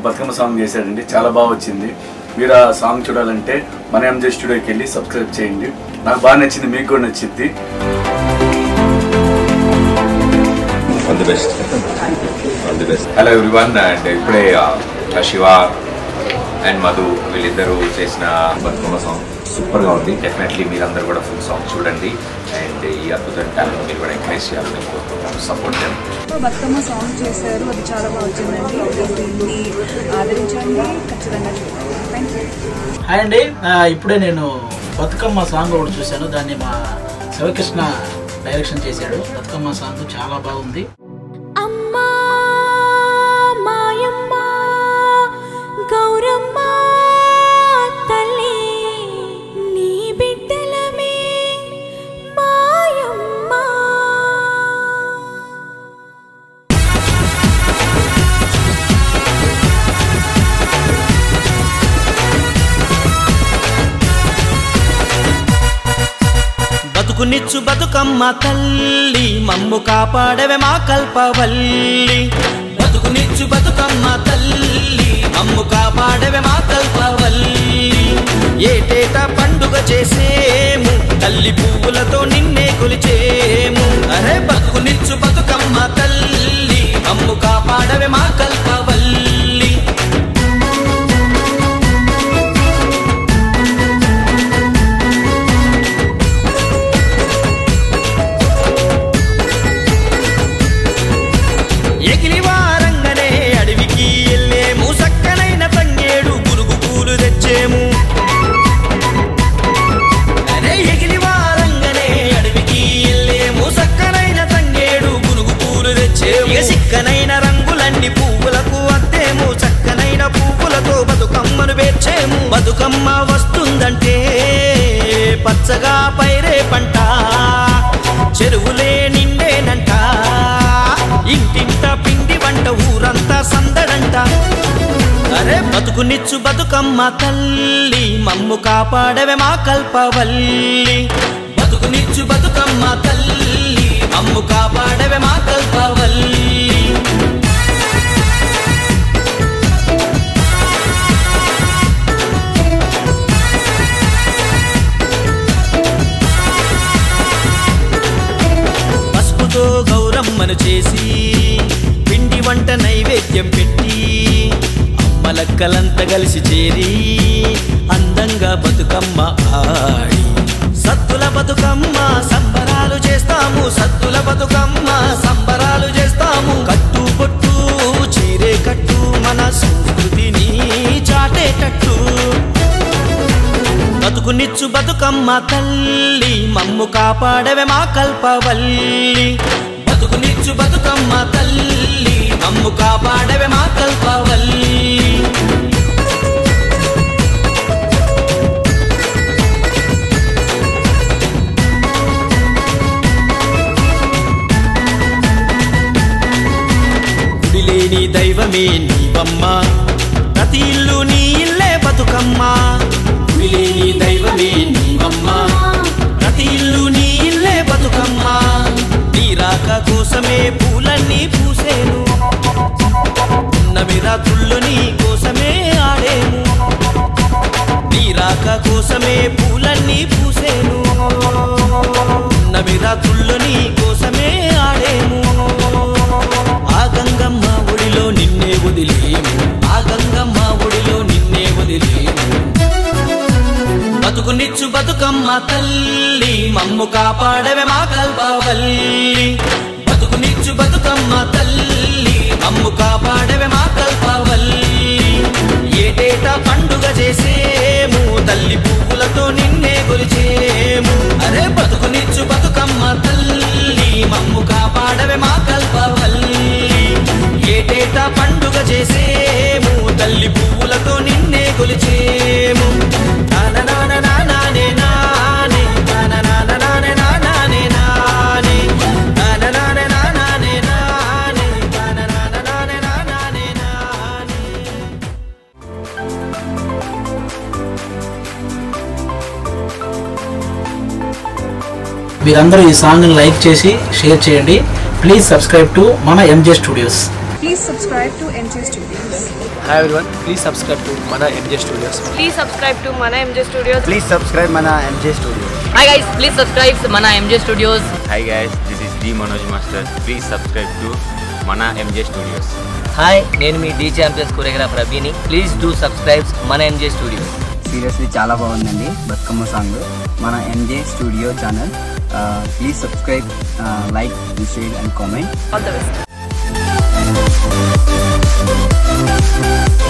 Bathukamma song చేశాడండి చాలా బాగా వచ్చింది మీరు ఆ సాంగ్ చూడాలంటే మన ఎంజే స్టూడియోకి వెళ్ళి సబ్స్క్రైబ్ చేయండి నాకు బాగా నచ్చింది మీకు కూడా నచ్చింది all the best all the best hello everyone and ఇప్పుడే ఆ, శివ అండ్ మధు వీళ్ళిద్దరూ చేసిన బతుకమ్మ సాంగ్ సూపర్గా ఉంది డెఫినెట్లీ మీరందరూ కూడా ఫుల్ సాంగ్ చూడండి అండ్ ఈ అద్భుతమైన టాలెంట్ మీరు కూడా ఎంకరేజ్ చేయాలని కోరుకుంటున్నాను సపోర్ట్ చేయండి బతుకమ్మ సాంగ్ చేశారు అది చాలా బాగా వచ్చిందండి దీన్ని ఆదరించండి ఖచ్చితంగా చూడండి థ్యాంక్ యూ హాయ్ అండి ఆ, ఇప్పుడే నేను బతుకమ్మ సాంగ్ ఒకటి చూశాను దాన్ని మా శివకృష్ణ డైరెక్షన్ చేశాడు బతుకమ్మ సాంగ్ చాలా బాగుంది అమ్మా మాయమ్మ గౌరమ్మ తల్లి నీ బిడ్డలమే మాయమ్మ బతుకునిచ్చు బతుకమ్మ తల్లి మమ్ము కాపాడవే మా కల్పవల్లి బతుకునిచ్చు బతుకమ్మ తల్లి మమ్ము కాపాడవే మా కల్పవల్లి ఏటేట పండుగ చేసేము తల్లి పువ్వులతో నిన్నే కొలిచేము అరే బతుకునిచ్చు బతుకమ్మ తల్లి మమ్ము కాపాడవే మా కల్పవల్లి ఎగిలి వారంగనే అడవికి ఎల్లేము సక్కనైన తంగేడు గురుగు పూలు తెచ్చేము అరే ఎగిలి వారంగనే అడవికి ఎల్లేము సక్కనైన తంగేడు గురుగు పూలు తెచ్చేము ఇక సిక్కనైన రంగులన్నీ పువ్వులకు అద్దేము చక్కనైన పువ్వులతో బతుకమ్మను పేర్చేము బతుకమ్మ వస్తుందంటే పచ్చగా పైరే పంట చెరువులే నిండేనంట ఇంటింట పిండి వంట ఊరంతా సందడంట అరే బతుకునిచ్చు బతుకమ్మ తల్లి మమ్ము కాపాడవే మా కల్పవల్లి బతుకునిచ్చు బతుకమ్మ తల్లి మమ్ము కాపాడవే మా కల్పవల్లి పసుపుతో గౌరమ్మను చేసి పిండి వంట నైవేద్యం పెట్టి అమ్మలక్కలంతా కలిసి చేరి అందంగా బతుకమ్మ ఆడి సత్తుల బతుకమ్మ సంబరాలు చేస్తాము సత్తుల బతుకమ్మ సంబరాలు చేస్తాము కట్టు పొట్టు చీరే కట్టు మన సంస్కృతిని చాటేటట్టు బతుకునిచ్చు బతుకమ్మ తల్లి మమ్ము కాపాడవే మా కల్పవల్లి బతుకునిచ్చు బతుకమ్మ తల్లి మమ్ము కాపాడవే మా కల్పవల్లి గుడిలేని దైవమే నీవమ్మ ప్రతి ఇల్లు నీ ఇల్లే బతుకమ్మ గుడిలేని దైవమే నీవమ్మ ప్రతి ఇల్లు నీ ఇల్లే బతుకమ్మ నీ రాక కోసమే పూలన్నీ పూసేను ఉన్నమి రాత్రుల్లో నీ కోసమే ఆడేము నీ రాక కోసమే పూలన్నీ పూసేను ఉన్నమి రాత్రుల్లో నీ కోసమే ఆడేము ఆ గంగమ్మ ఒడిలో నిన్నే వదిలేము ఆ గంగమ్మ ఒడిలో నిన్నే వదిలేము బతుకునిచ్చు బతుకమ్మ తల్లి మమ్ము కాపాడవే మా కల్పవల్లి బతుకునిచ్చు బతుకమ్మ తల్లి మమ్ము కాపాడవే మా కల్పవల్లి ఏటేటా పండుగ చేసేము తల్లి పువ్వులతో నిన్నే కొలిచేము అరే బతుకునిచ్చు బతుకమ్మ తల్లి మమ్ము కాపాడవే మా కల్పవల్లి ఏటేటా పండుగ చేసేము తల్లి పువ్వులతో నిన్నే కొలిచేము నాననాననానే నానే, నాననాననానే నానే నానే, నాననాననానే నానే, నాననాననానే నానే నానే. మీరందరూ ఈ సాంగ్ని లైక్ చేసి షేర్ చేయండి ప్లీజ్ సబ్స్క్రైబ్ టు మన MJ studios Please subscribe to NJ Studios. Hi everyone please subscribe to మన MJ studios Please subscribe to Mana MJ Studios. Please subscribe మన MJ studio Hi guys, please subscribe to Mana MJ Studios. Hi guys this is the Manoj master please subscribe to మన MJ studios hi నేను మీ Dhee champions choreographer Abhini please do subscribe మన MJ studios seriously చాలా బాగుందండి Bathukamma song మన MJ studio channel please subscribe like share and comment all the best